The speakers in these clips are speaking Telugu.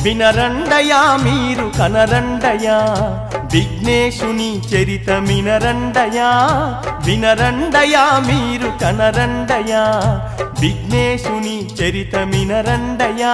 వినరండయా మీరు కనరండయా విఘ్నేశుని చరిత మినరండయా వినరండయా మీరు కనరండయా విఘ్నేశుని చరిత మినరండయా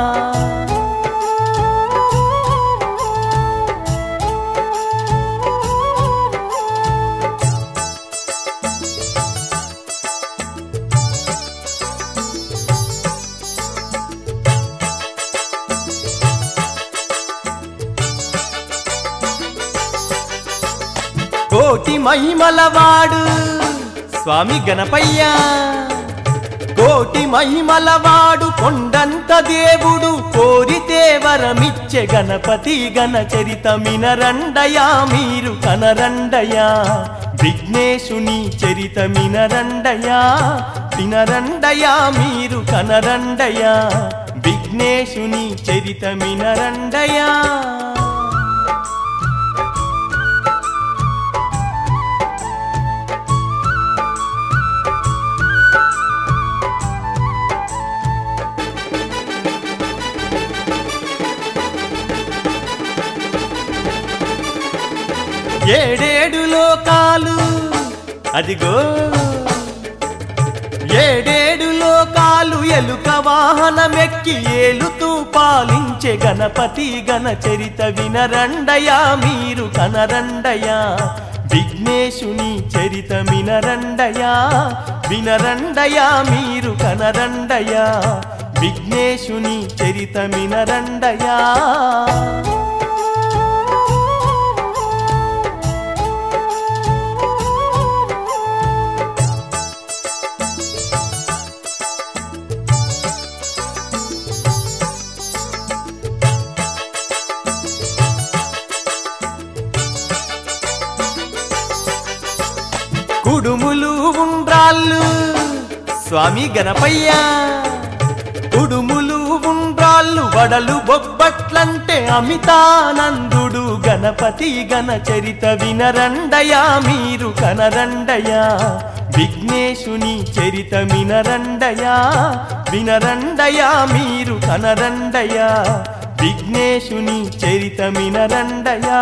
కోటి మహిమలవాడు స్వామి గణపయ్య కోటి మహిమలవాడు కొండంత దేవుడు కోరితే వరమిచ్చే గణపతి గణ చరిత మినరండయా మీరు కనరండయా విఘ్నేశుని చరిత మినరండయా వినరండయా మీరు కనరండయా విఘ్నేశుని చరిత మినరండయా ఏడేడు లోకాలు అదిగో ఏడేడు లోకాలు ఎలుక వాహనమెక్కి ఏలుతూ పాలించే గణపతి గణ చరిత వినరండయా మీరు కనరండయా విఘ్నేశుని చరిత మినరండయా వినరండయా మీరు కనరండయా విఘ్నేశుని చరిత మినరండయా కుడుములు ఉండ్రాళ్ళు స్వామి గణపయ్య కుడుములు ఉండ్రాళ్ళు వడలు బొబ్బట్లంటే అమితానందుడు గణపతి గణ చరిత వినరండయా మీరు కనరండయా విఘ్నేశుని చరిత మినరండయా వినరండయా మీరు కనరండయా విఘ్నేశుని చరిత మినరండయా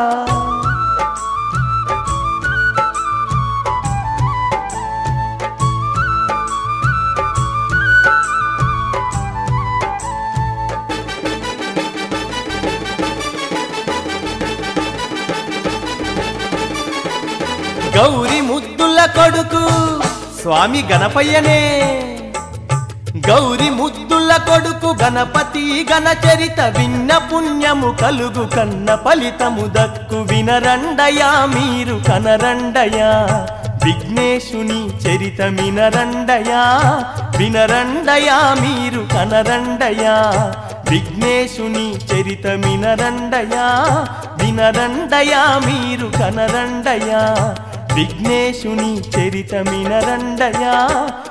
గౌరి ముద్దుల కొడుకు స్వామి గణపయ్యనే గౌరి ముద్దుల కొడుకు గణపతి గణ చరిత విన్న పుణ్యము కలుగు కన్న ఫలితము దక్కు వినరండయా మీరు కనరండయా విఘ్నేశుని చరిత మినరండయా వినరండయా మీరు కనరండయా విఘ్నేశుని చరిత మినరండయా వినరండయా మీరు కనరండయా విఘ్నేశుని చరిత మినరండయా